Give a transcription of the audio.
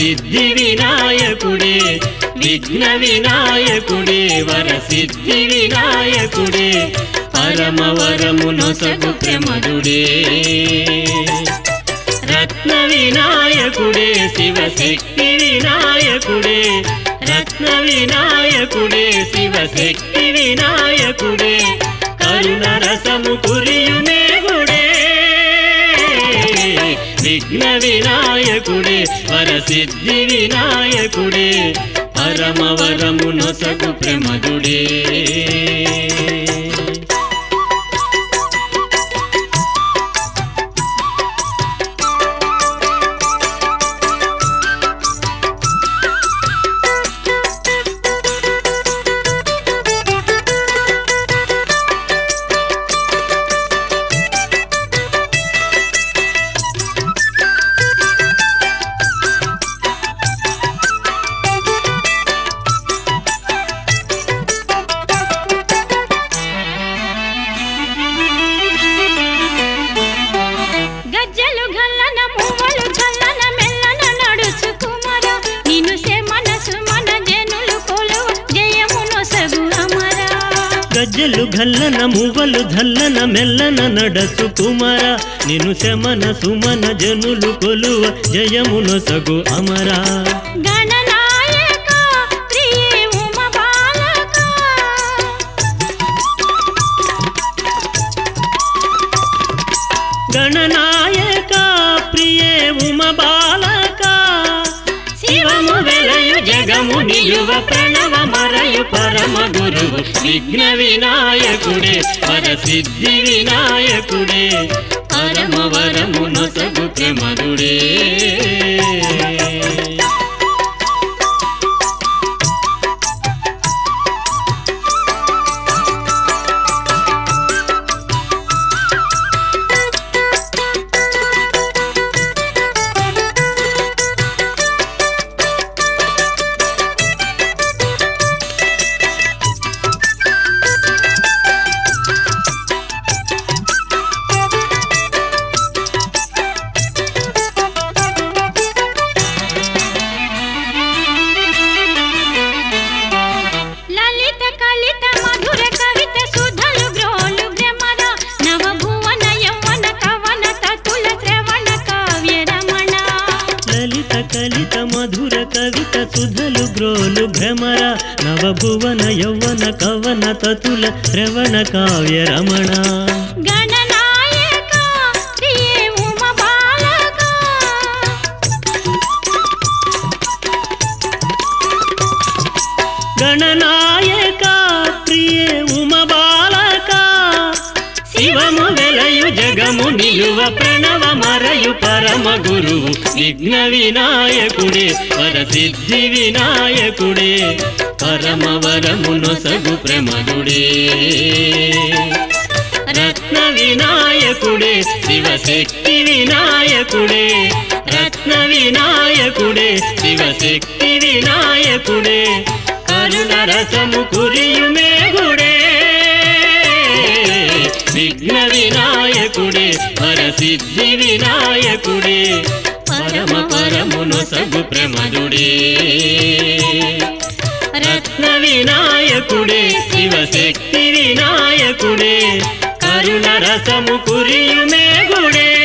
వరసిద్ధి వినాయకుడే విఘ్న వినాయకుడే వరసిద్ధి వినాయకుడే పరమవరము నొసగు ప్రమదుడే రత్న వినాయకుడే శివశక్తి వినాయకుడే రత్న వినాయకుడే శివశక్తి వినాయకుడే కరుణ రసము కురియుమేగుడే విఘ్న వినాయకుడే వరసిద్ధి వినాయకుడే పరమవరము నొసగు ప్రమదుడే గజ్జలు గల్లన మువ్వలు చల్లన మెల్లన నడుచు కుమర నిన్ను మనసు మన జనులు కొలువ జయమునొసగు అమర గజ్జలు గల్లన మువ్వలు ధల్లన మెల్లన నడచు కుమార నిను శమన సుమన జనులు కొలువ జయమునొసగు అమరా గణనాయక ప్రియే ఉమ బాలక గణనాయక ప్రియే ఉమ బాలక శివము వెలయు జగము నిలువ ప్రణవ మరయు పరమ గురువు విఘ్న వినాయకుడే వరసిద్ధి వినాయకుడే పరమ వరము నొసగు ప్రమదుడే లలిత కలిత మధుర కవిత సుధలు గ్రోలు భ్రమర నవ భువన యౌవన కవన తతుల శ్రవణ కావ్య రమణ లలిత కలిత మధుర కవిత సుధలు గ్రోలు భ్రమర నవభువన యౌవన కవన తతుల శ్రవణ కావ్య రమణ గణనాయక ప్రియే ఉమ బాలక గణనాయక ప్రియే ఉమ బాలక శివము వెలయు జగము నిలువ ప్రణవ మరయు పరమ గురువు విఘ్న వినాయకుడే వరసిద్ధి వినాయకుడే పరమ వరము నొసగు ప్రమదుడే రత్న వినాయకుడే శివశక్తి వినాయకుడే రత్న వినాయకుడే శివశక్తి వినాయకుడే కరుణ రసము కురియుమేగుడే విఘ్న వినాయకుడే వరసిద్ధి వినాయకుడే పరమ పరమును సగు ప్రమదుడే రత్న వినాయకుడే శివశక్తి వినాయకుడే కరుణ రసము కురియుమేగుడే